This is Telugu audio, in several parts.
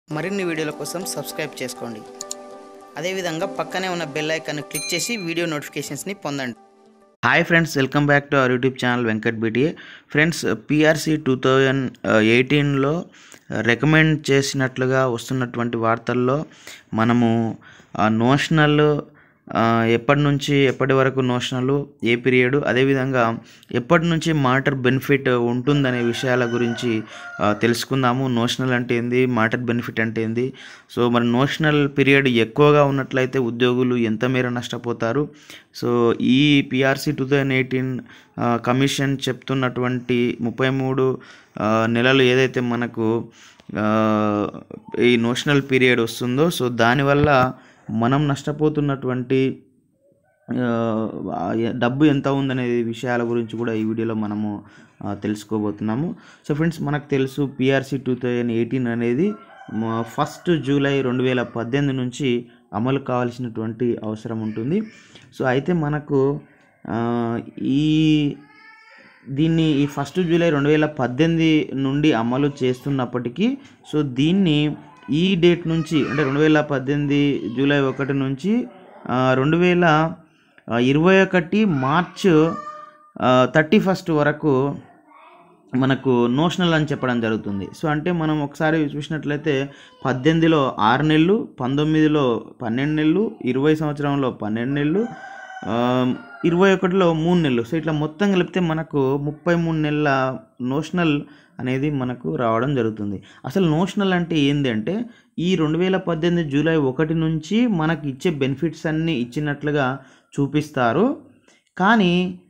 మరిన్ని వీడియోల కోసం సబ్స్క్రైబ్ చేసుకోండి అదేవిధంగా పక్కనే ఉన్న బెల్ ఐకాన్ని క్లిక్ చేసి వీడియో నోటిఫికేషన్స్ని పొందండి hi friends welcome back to our YouTube channel Venkat BTA friends PRC two thousand ఎయిటీన్లో రికమెండ్ చేసినట్లుగా వస్తున్నటువంటి వార్తల్లో మనము నోషనల్ ఎప్పటి నుంచి ఎప్పటి వరకు నోషనల్ ఏ పీరియడ్ అదేవిధంగా ఎప్పటి నుంచి మాటర్ బెనిఫిట్ ఉంటుందనే విషయాల గురించి ఆ, తెలుసుకుందాము నోషనల్ అంటే ఏంది మాటర్ బెనిఫిట్ అంటే ఏంది సో మరి నోషనల్ పీరియడ్ ఎక్కువగా ఉన్నట్లయితే ఉద్యోగులు ఎంత మేర నష్టపోతారు సో ఈ PRC two thousand eighteen commission చెప్తున్నటువంటి ముప్పై మూడు ఆ, నెలలు ఏదైతే మనకు ఆ, ఈ నోషనల్ పీరియడ్ వస్తుందో సో దానివల్ల మనం నష్టపోతున్నటువంటి ఆ, డబ్బు ఎంత ఉందనే విషయాల గురించి కూడా ఈ వీడియోలో మనము ఆ, తెలుసుకోబోతున్నాము సో ఫ్రెండ్స్ మనకు తెలుసు పిఆర్సి టూ థౌజండ్ ఎయిటీన్ అనేది ఫస్ట్ జూలై రెండు వేల పద్దెనిమిది నుంచి అమలు కావాల్సినటువంటి అవసరం ఉంటుంది సో అయితే మనకు ఆ, ఈ దీన్ని ఈ ఫస్ట్ జూలై రెండు వేల పద్దెనిమిది నుండి అమలు చేస్తున్నప్పటికీ సో దీన్ని ఈ డేట్ నుంచి అంటే రెండు వేల పద్దెనిమిది జూలై ఒకటి నుంచి ఆ, రెండు వేల ఇరవై ఒకటి మార్చ్ థర్టీ ఫస్ట్ వరకు మనకు నోషనల్ అని చెప్పడం జరుగుతుంది సో అంటే మనం ఒకసారి చూసినట్లయితే పద్దెనిమిదిలో ఆరు నెలలు పంతొమ్మిదిలో పన్నెండు నెలలు ఇరవై సంవత్సరంలో పన్నెండు నెలలు ఆ, ఇరవై ఒకటిలో మూడు నెలలు సో ఇట్లా మొత్తం కలిపితే మనకు ముప్పై మూడు నెలల నోషనల్ అనేది మనకు రావడం జరుగుతుంది అసలు నోషనల్ అంటే ఏంది అంటే ఈ రెండు వేల పద్దెనిమిది జూలై ఒకటి నుంచి మనకి ఇచ్చే బెనిఫిట్స్ అన్నీ ఇచ్చినట్లుగా చూపిస్తారు కానీ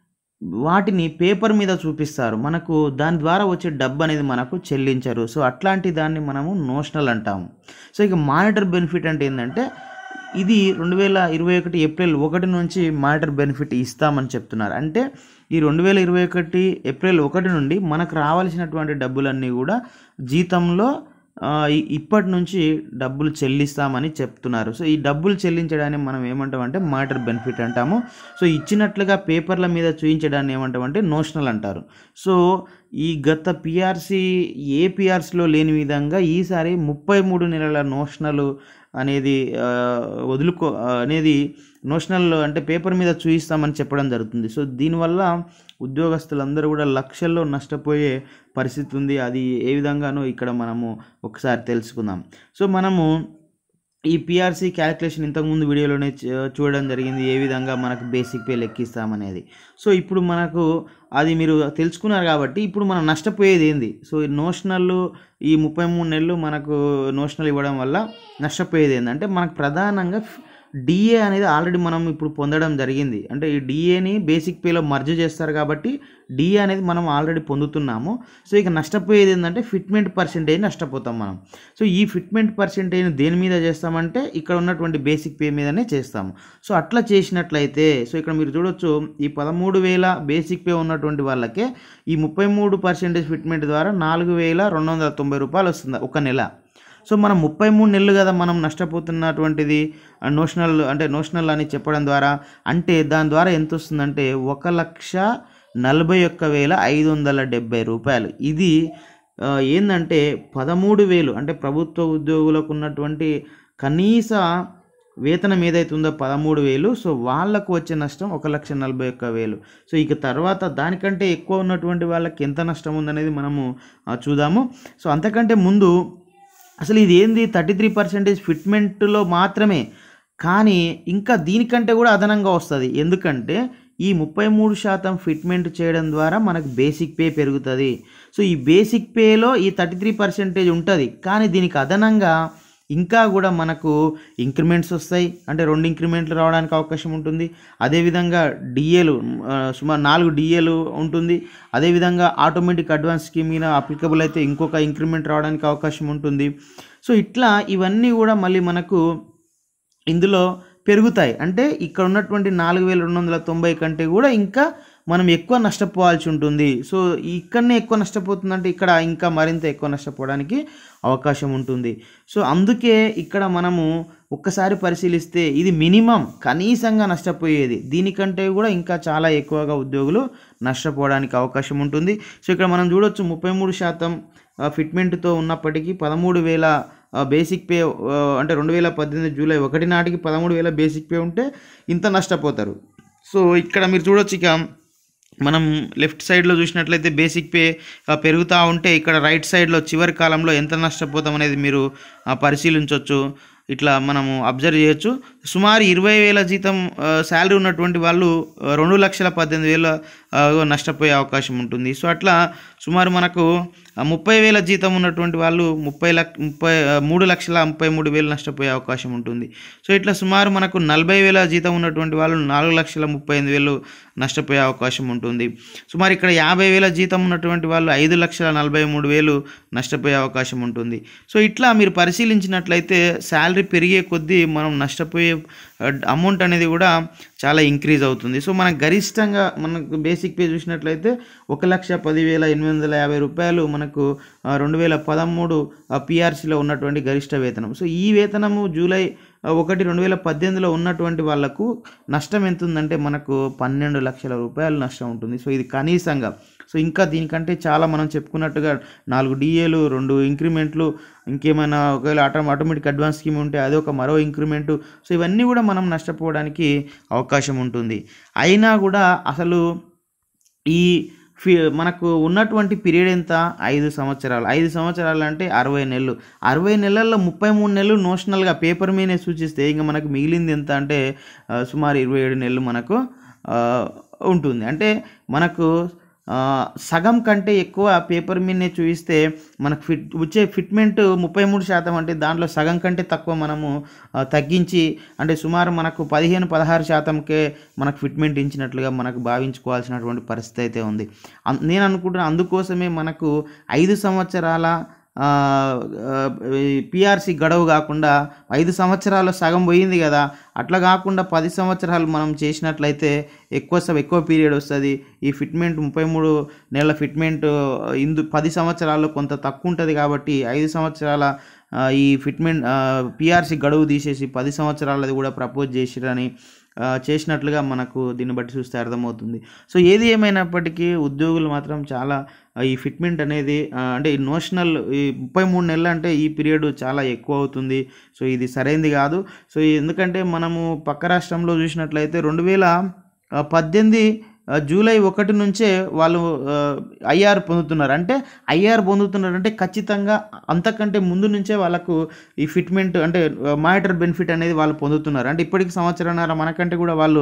వాటిని పేపర్ మీద చూపిస్తారు మనకు దాని ద్వారా వచ్చే డబ్బు అనేది మనకు చెల్లించరు సో అట్లాంటి దాన్ని మనము నోషనల్ అంటాము సో ఇక మానిటర్ బెనిఫిట్ అంటే ఏంటంటే ఇది రెండు వేల ఇరవై ఒకటి ఏప్రిల్ ఒకటి నుంచి మానిటర్ బెనిఫిట్ ఇస్తామని చెప్తున్నారు అంటే ఈ రెండు వేల ఇరవై ఒకటి ఏప్రిల్ ఒకటి నుండి మనకు రావాల్సినటువంటి డబ్బులన్నీ కూడా జీతంలో ఆ, ఇ- ఇప్పటి నుంచి డబ్బులు చెల్లిస్తామని చెప్తున్నారు సో ఈ డబ్బులు చెల్లించడాన్ని మనం ఏమంటామంటే మాటర్ బెనిఫిట్ అంటాము సో ఇచ్చినట్లుగా పేపర్ల మీద చూపించడాన్ని ఏమంటామంటే నోషనల్ అంటారు సో ఈ గత పిఆర్సి ఏ పిఆర్సీలో లేని విధంగా ఈసారి ముప్పై మూడు నెలల నోషనల్ అనేది ఆ, వదులుకో ఆ, అనేది నోషనల్ అంటే పేపర్ మీద చూపిస్తామని చెప్పడం జరుగుతుంది సో దీనివల్ల ఉద్యోగస్తులందరూ కూడా లక్షల్లో నష్టపోయే పరిస్థితి ఉంది అది ఏ విధంగానో ఇక్కడ మనము ఒకసారి తెలుసుకుందాం సో మనము ఈ పిఆర్సీ క్యాలిక్యులేషన్ ఇంతకుముందు వీడియోలోనే చూ- చూడడం జరిగింది ఏ విధంగా మనకు బేసిక్ పే లెక్కిస్తామనేది సో ఇప్పుడు మనకు అది మీరు తెలుసుకున్నారు కాబట్టి ఇప్పుడు మనం నష్టపోయేది ఏంది సో ఈ నోషనల్ ఈ ముప్పై మూడు నెలలు మనకు నోషనల్ ఇవ్వడం వల్ల నష్టపోయేది ఏంటంటే మనకు ప్రధానంగా డిఏ అనేది ఆల్రెడీ మనం ఇప్పుడు పొందడం జరిగింది అంటే ఈ డిఏని బేసిక్ పేలో మర్జ్ చేస్తారు కాబట్టి డిఏ అనేది మనం ఆల్రెడీ పొందుతున్నాము సో ఇక నష్టపోయేది ఏంటంటే ఫిట్మెంట్ పర్సెంటేజ్ నష్టపోతాం మనం సో ఈ ఫిట్మెంట్ పర్సెంటేజ్ దేని మీద చేస్తామంటే ఇక్కడ ఉన్నటువంటి బేసిక్ పే మీదనే చేస్తాము సో అట్లా చేసినట్లయితే సో ఇక్కడ మీరు చూడొచ్చు ఈ పదమూడు వేల బేసిక్ పే ఉన్నటువంటి వాళ్ళకే ఈ ముప్పై మూడు పర్సెంటేజ్ ఫిట్మెంట్ ద్వారా నాలుగు వేల రెండు వందల తొంభై రూపాయలు వస్తుంది ఒక నెల సో మనం ముప్పై మూడు నెలలు కదా మనం నష్టపోతున్నటువంటిది నోషనల్ అంటే నోషనల్ అని చెప్పడం ద్వారా అంటే దాని ద్వారా ఎంత వస్తుందంటే ఒక లక్ష నలభై ఒక్క వేల ఐదు వందల డెబ్బై రూపాయలు ఇది ఆ, ఏందంటే పదమూడు వేలు అంటే ప్రభుత్వ ఉద్యోగులకు ఉన్నటువంటి కనీస వేతనం ఏదైతే ఉందో పదమూడు వేలు సో వాళ్ళకు వచ్చే నష్టం ఒక లక్ష నలభై ఒక్క వేలు సో ఇక తర్వాత దానికంటే ఎక్కువ ఉన్నటువంటి వాళ్ళకి ఎంత నష్టం ఉందనేది మనము ఆ, చూద్దాము సో అంతకంటే ముందు అసలు ఇది ఏంది థర్టీ త్రీ పర్సెంటేజ్ ఫిట్మెంట్లో మాత్రమే కానీ ఇంకా దీనికంటే కూడా అదనంగా వస్తుంది ఎందుకంటే ఈ ముప్పై మూడు శాతం ఫిట్మెంట్ చేయడం ద్వారా మనకు బేసిక్ పే పెరుగుతుంది సో ఈ బేసిక్ పేలో ఈ థర్టీ త్రీ పర్సెంటేజ్ ఉంటుంది కానీ దీనికి అదనంగా ఇంకా కూడా మనకు ఇంక్రిమెంట్స్ వస్తాయి అంటే రెండు ఇంక్రిమెంట్లు రావడానికి అవకాశం ఉంటుంది అదేవిధంగా డిఏలు సుమారు నాలుగు డిఏలు ఉంటుంది అదేవిధంగా ఆటోమేటిక్ అడ్వాన్స్ స్కీమ్ మీద అప్లికబుల్ అయితే ఇంకొక ఇంక్రిమెంట్ రావడానికి అవకాశం ఉంటుంది సో ఇట్లా ఇవన్నీ కూడా మళ్ళీ మనకు ఇందులో పెరుగుతాయి అంటే ఇక్కడ ఉన్నటువంటి నాలుగు వేల రెండు వందల తొంభై కంటే కూడా ఇంకా మనం ఎక్కువ నష్టపోవాల్సి ఉంటుంది సో ఇక్కడనే ఎక్కువ నష్టపోతుందంటే ఇక్కడ ఇంకా మరింత ఎక్కువ నష్టపోవడానికి అవకాశం ఉంటుంది సో అందుకే ఇక్కడ మనము ఒక్కసారి పరిశీలిస్తే ఇది మినిమం కనీసంగా నష్టపోయేది దీనికంటే కూడా ఇంకా చాలా ఎక్కువగా ఉద్యోగులు నష్టపోవడానికి అవకాశం ఉంటుంది సో ఇక్కడ మనం చూడొచ్చు ముప్పై మూడు శాతం ఫిట్మెంట్తో ఉన్నప్పటికీ పదమూడు వేల బేసిక్ పే ఆ, అంటే రెండు వేల పద్దెనిమిది జూలై ఒకటి నాటికి పదమూడు వేల బేసిక్ పే ఉంటే ఇంత నష్టపోతారు సో ఇక్కడ మీరు చూడొచ్చు ఇక మనం లెఫ్ట్ సైడ్లో చూసినట్లయితే బేసిక్ పే ఆ, పెరుగుతూ ఉంటే ఇక్కడ రైట్ సైడ్లో చివరి కాలంలో ఎంత నష్టపోతాం అనేది మీరు ఆ, పరిశీలించవచ్చు ఇట్లా మనము అబ్జర్వ్ చేయొచ్చు సుమారు ఇరవై వేల జీతం శాలరీ ఉన్నటువంటి వాళ్ళు ఆ, రెండు లక్షల పద్దెనిమిది వేల ఆ, నష్టపోయే అవకాశం ఉంటుంది సో అట్లా సుమారు మనకు ఆ, ముప్పై వేల జీతం ఉన్నటువంటి వాళ్ళు ముప్పై లక్ష ముప్పై ఆ, మూడు లక్షల ముప్పై మూడు వేలు నష్టపోయే అవకాశం ఉంటుంది సో ఇట్లా సుమారు మనకు నలభై వేల జీతం ఉన్నటువంటి వాళ్ళు నాలుగు లక్షల ముప్పై ఎనిమిది వేలు నష్టపోయే అవకాశం ఉంటుంది సుమారు ఇక్కడ యాభై వేల జీతం ఉన్నటువంటి వాళ్ళు ఐదు లక్షల నలభై మూడు వేలు నష్టపోయే అవకాశం ఉంటుంది సో ఇట్లా మీరు పరిశీలించినట్లయితే శాలరీ పెరిగే కొద్దీ మనం నష్టపోయే అమౌంట్ అనేది కూడా చాలా ఇంక్రీజ్ అవుతుంది సో మనకు గరిష్టంగా మనకు బేసిక్ పే చూసినట్లయితే ఒక లక్ష పదివేల ఎనిమిది వందల యాభై రూపాయలు మనకు ఆ, రెండు వేల పదమూడు పిఆర్సీలో ఉన్నటువంటి గరిష్ట వేతనం సో ఈ వేతనము జూలై ఆ, ఒకటి రెండు వేల పద్దెనిమిదిలో ఉన్నటువంటి వాళ్ళకు నష్టం ఎంత ఉందంటే మనకు పన్నెండు లక్షల రూపాయలు నష్టం ఉంటుంది సో ఇది కనీసంగా సో ఇంకా దీనికంటే చాలా మనం చెప్పుకున్నట్టుగా నాలుగు డిఏలు రెండు ఇంక్రిమెంట్లు ఇంకేమైనా ఒకవేళ ఆటో ఆటోమేటిక్ అడ్వాన్స్ స్కీమ్ ఉంటే అది ఒక మరో ఇంక్రిమెంటు సో ఇవన్నీ కూడా మనం నష్టపోవడానికి అవకాశం ఉంటుంది అయినా కూడా అసలు ఈ ఫి మనకు ఉన్నటువంటి పీరియడ్ ఎంత ఐదు సంవత్సరాలు ఐదు సంవత్సరాలు అంటే అరవై నెలలు అరవై నెలల్లో ముప్పై మూడు నెలలు నోషనల్గా పేపర్ మీదే సూచిస్తే ఇంకా మనకు మిగిలింది ఎంత అంటే ఆ, సుమారు ఇరవై ఏడు నెలలు మనకు ఆ, ఉంటుంది అంటే మనకు ఆ, సగం కంటే ఎక్కువ పేపర్ మీదనే చూపిస్తే మనకు ఫిట్ వచ్చే ఫిట్మెంట్ ముప్పై మూడు శాతం అంటే దాంట్లో సగం కంటే తక్కువ మనము ఆ, తగ్గించి అంటే సుమారు మనకు పదిహేను పదహారు శాతంకే మనకు ఫిట్మెంట్ ఇచ్చినట్లుగా మనకు భావించుకోవాల్సినటువంటి పరిస్థితి అయితే ఉంది అన్- నేను అనుకుంటున్నా అందుకోసమే మనకు ఐదు సంవత్సరాల పిఆర్సి గడువు కాకుండా ఐదు సంవత్సరాలు సగం పోయింది కదా అట్లా కాకుండా పది సంవత్సరాలు మనం చేసినట్లయితే ఎక్కువ స- ఎక్కువ పీరియడ్ వస్తుంది ఈ ఫిట్మెంట్ ముప్పై మూడు నెలల ఫిట్మెంట్ ఇందు పది సంవత్సరాల్లో కొంత తక్కువ ఉంటుంది కాబట్టి ఐదు సంవత్సరాల ఆ, ఈ ఫిట్మెంట్ పిఆర్సి గడువు తీసేసి పది సంవత్సరాలది కూడా ప్రపోజ్ చేసిరని ఆ, చేసినట్లుగా మనకు దీన్ని బట్టి చూస్తే అర్థమవుతుంది సో ఏది ఏమైనప్పటికీ ఉద్యోగులు మాత్రం చాలా ఆ, ఈ ఫిట్మెంట్ అనేది ఆ, అంటే ఈ నోషనల్ ఈ ముప్పై మూడు నెలలు అంటే ఈ పీరియడ్ చాలా ఎక్కువ అవుతుంది సో ఇది సరైంది కాదు సో ఎందుకంటే మనము పక్క రాష్ట్రంలో చూసినట్లయితే రెండు వేల ఆ, పద్దెనిమిది ఆ, జూలై ఒకటి నుంచే వాళ్ళు ఐఆర్ పొందుతున్నారు అంటే ఐఆర్ పొందుతున్నారు అంటే ఖచ్చితంగా అంతకంటే ముందు నుంచే వాళ్ళకు ఈ ఫిట్మెంట్ అంటే మానిటర్ బెనిఫిట్ అనేది వాళ్ళు పొందుతున్నారు అంటే ఇప్పటికి సంవత్సరంన్నర మనకంటే కూడా వాళ్ళు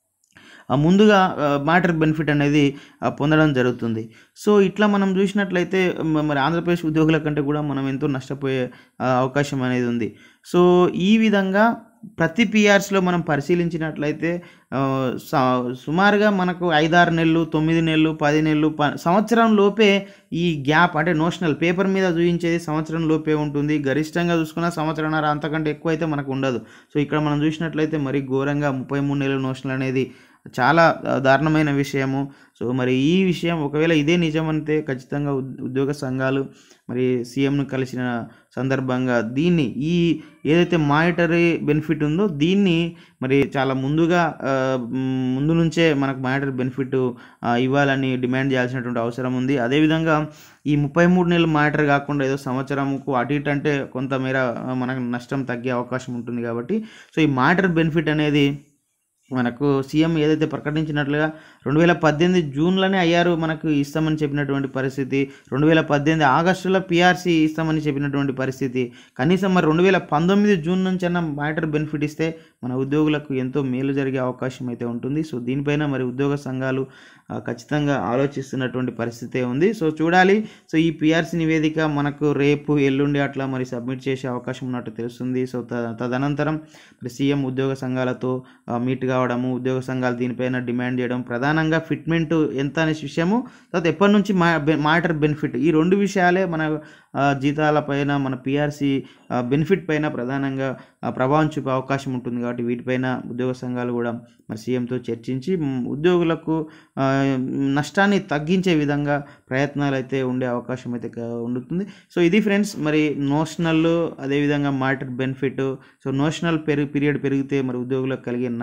ఆ, ముందుగా మాటర్ బెనిఫిట్ అనేది ఆ, పొందడం జరుగుతుంది సో ఇట్లా మనం చూసినట్లయితే మ- మరి ఆంధ్రప్రదేశ్ ఉద్యోగుల కంటే కూడా మనం ఎంతో నష్టపోయే ఆ, అవకాశం అనేది ఉంది సో ఈ విధంగా ప్రతి పిఆర్స్లో మనం పరిశీలించినట్లయితే ఆ, స- సుమారుగా మనకు ఐదారు నెలలు తొమ్మిది నెలలు పది నెలలు ప సంవత్సరం లోపే ఈ గ్యాప్ అంటే నోషనల్ పేపర్ మీద చూపించేది సంవత్సరం లోపే ఉంటుంది గరిష్టంగా చూసుకున్న సంవత్సరంన్నర అంతకంటే ఎక్కువ అయితే మనకు ఉండదు సో ఇక్కడ మనం చూసినట్లయితే మరి ఘోరంగా ముప్పై మూడు నెలలు నోషనల్ అనేది చాలా ఆ, దారుణమైన విషయము సో మరి ఈ విషయం ఒకవేళ ఇదే నిజమంటే ఖచ్చితంగా ఉద్- ఉద్యోగ సంఘాలు మరి సీఎంను కలిసిన సందర్భంగా దీన్ని ఈ ఏదైతే మానిటరీ బెనిఫిట్ ఉందో దీన్ని మరి చాలా ముందుగా ఆ, మ్, ముందు నుంచే మనకు మానిటరీ బెనిఫిట్ ఆ, ఇవ్వాలని డిమాండ్ చేయాల్సినటువంటి అవసరం ఉంది అదేవిధంగా ఈ ముప్పై మూడు నెలలు మానిటర్ కాకుండా ఏదో సంవత్సరంకు అటు ఇటు అంటే కొంతమేర ఆ, మనకు నష్టం తగ్గే అవకాశం ఉంటుంది కాబట్టి సో ఈ మానిటర్ బెనిఫిట్ అనేది మనకు సీఎం ఏదైతే ప్రకటించినట్లుగా రెండు వేల పద్దెనిమిది జూన్లోనే అయ్యారు మనకు ఇస్తామని చెప్పినటువంటి పరిస్థితి రెండు వేల పద్దెనిమిది ఆగస్టులో పిఆర్సీ ఇస్తామని చెప్పినటువంటి పరిస్థితి కనీసం మరి రెండు వేల పంతొమ్మిది జూన్ నుంచి అన్న మానిటర్ బెనిఫిట్ ఇస్తే మన ఉద్యోగులకు ఎంతో మేలు జరిగే అవకాశం అయితే ఉంటుంది సో దీనిపైన మరి ఉద్యోగ సంఘాలు ఆ, ఖచ్చితంగా ఆలోచిస్తున్నటువంటి పరిస్థితే ఉంది సో చూడాలి సో ఈ పిఆర్సీ నివేదిక మనకు రేపు ఎల్లుండి అట్లా మరి సబ్మిట్ చేసే అవకాశం ఉన్నట్టు తెలుస్తుంది సో త- తదనంతరం మరి సీఎం ఉద్యోగ సంఘాలతో ఆ, మీట్ కావడము ఉద్యోగ సంఘాలు దీనిపైన డిమాండ్ చేయడం ప్రధానంగా ఫిట్మెంట్ ఎంత అనే విషయము తర్వాత ఎప్పటి నుంచి మా మానిటర్ బెనిఫిట్ ఈ రెండు విషయాలే మన ఆ, జీతాలపైన మన పిఆర్సీ బెనిఫిట్ పైన ప్రధానంగా ఆ, ప్రభావం చూపే అవకాశం ఉంటుంది కాబట్టి వీటిపైన ఉద్యోగ సంఘాలు కూడా మరి సీఎంతో చర్చించి మ్, ఉద్యోగులకు ఆ, నష్టాన్ని తగ్గించే విధంగా ప్రయత్నాలు అయితే ఉండే అవకాశం అయితే క- ఉంటుంది సో ఇది ఫ్రెండ్స్ మరి నోషనల్ అదేవిధంగా మాటర్ బెనిఫిట్ సో నోషనల్ పెరుగు పీరియడ్ పెరిగితే మరి ఉద్యోగులకు కలిగే నష్టం గురించి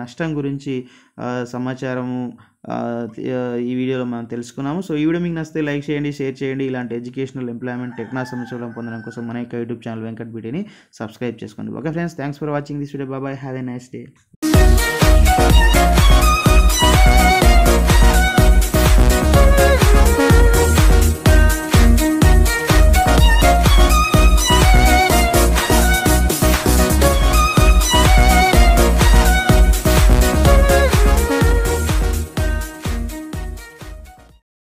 గురించి ఆ, సమాచారము ఆ, ఆ, ఈ వీడియోలో మనం తెలుసుకున్నాము సో ఈ వీడియో మీకు నచ్చితే లైక్ చేయండి షేర్ చేయండి ఇలాంటి ఎడ్యుకేషనల్ ఎంప్లాయ్మెంట్ టెక్నా సమాచారం పొందడం కోసం మన యొక్క యూట్యూబ్ ఛానల్ వెంకట్ బీటీని సబ్స్క్రైబ్ చేసుకోండి okay friends thanks for watching this video bye bye have a nice day